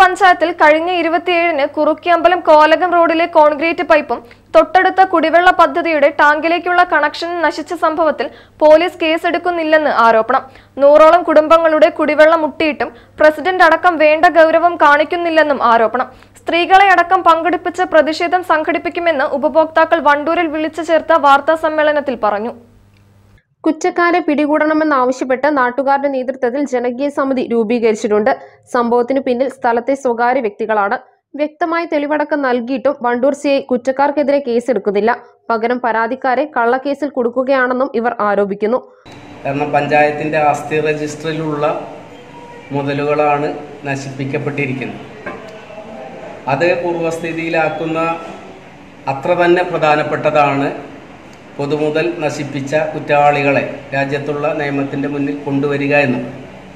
പഞ്ചായത്തിൽ കഴിഞ്ഞ ഇരുപത്തിയേഴിന് കുറുക്കിയമ്പലം കോലകം റോഡിലെ കോൺക്രീറ്റ് പൈപ്പും തൊട്ടടുത്ത കുടിവെള്ള പദ്ധതിയുടെ ടാങ്കിലേക്കുള്ള കണക്ഷൻ നശിച്ച സംഭവത്തിൽ പോലീസ് കേസെടുക്കുന്നില്ലെന്ന് ആരോപണം നൂറോളം കുടുംബങ്ങളുടെ കുടിവെള്ളം മുട്ടിയിട്ടും പ്രസിഡന്റ് അടക്കം വേണ്ട ഗൗരവം കാണിക്കുന്നില്ലെന്നും ആരോപണം സ്ത്രീകളെ അടക്കം പങ്കെടുപ്പിച്ച് പ്രതിഷേധം സംഘടിപ്പിക്കുമെന്ന് ഉപഭോക്താക്കൾ വണ്ടൂരിൽ വിളിച്ചു ചേർത്ത വാർത്താ സമ്മേളനത്തിൽ പറഞ്ഞു കുറ്റക്കാരെ പിടികൂടണമെന്നാവശ്യപ്പെട്ട് നാട്ടുകാരുടെ നേതൃത്വത്തിൽ ജനകീയ സമിതി രൂപീകരിച്ചിട്ടുണ്ട് സംഭവത്തിന് പിന്നിൽ സ്ഥലത്തെ സ്വകാര്യ വ്യക്തികളാണ് വ്യക്തമായ തെളിവടക്കം നൽകിയിട്ടും വണ്ടൂർ സിഐ കുറ്റക്കാർക്കെതിരെ കേസെടുക്കുന്നില്ല പകരം പരാതിക്കാരെ കള്ളക്കേസിൽ കൊടുക്കുകയാണെന്നും ഇവർ ആരോപിക്കുന്നു കാരണം പഞ്ചായത്തിൻ്റെ ആസ്തി രജിസ്റ്ററിലുള്ള മുതലുകളാണ് നശിപ്പിക്കപ്പെട്ടിരിക്കുന്നത് അത് പൂർവ്വസ്ഥിതിയിലാക്കുന്ന അത്ര തന്നെ പ്രധാനപ്പെട്ടതാണ് പൊതുമുതൽ നശിപ്പിച്ച കുറ്റവാളികളെ രാജ്യത്തുള്ള നിയമത്തിൻ്റെ മുന്നിൽ കൊണ്ടുവരിക എന്നത്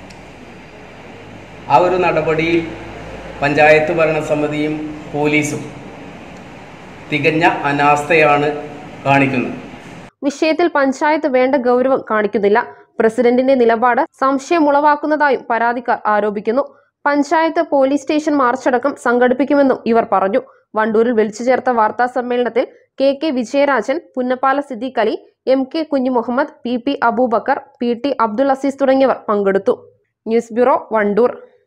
ആ ഒരു നടപടിയിൽ പഞ്ചായത്ത് ഭരണസമിതിയും പോലീസും തികഞ്ഞ അനാസ്ഥയാണ് കാണിക്കുന്നത് വിഷയത്തിൽ പഞ്ചായത്ത് വേണ്ട ഗൗരവം കാണിക്കുന്നില്ല പ്രസിഡന്റിന്റെ നിലപാട് സംശയമുളവാക്കുന്നതായും പരാതിക്കാർ ആരോപിക്കുന്നു പഞ്ചായത്ത് പോലീസ് സ്റ്റേഷൻ മാർച്ചടക്കം സംഘടിപ്പിക്കുമെന്നും ഇവർ പറഞ്ഞു വണ്ടൂരിൽ വിളിച്ചു ചേർത്ത വാർത്താ സമ്മേളനത്തിൽ K K Vijayarajan Punnappala Siddique Ali M K Kunjumuhammed P P Abubakar P T Abdul Aziz തുടങ്ങിയവർ പങ്കെടുത്തു ന്യൂസ് ബ്യൂറോ വണ്ടൂർ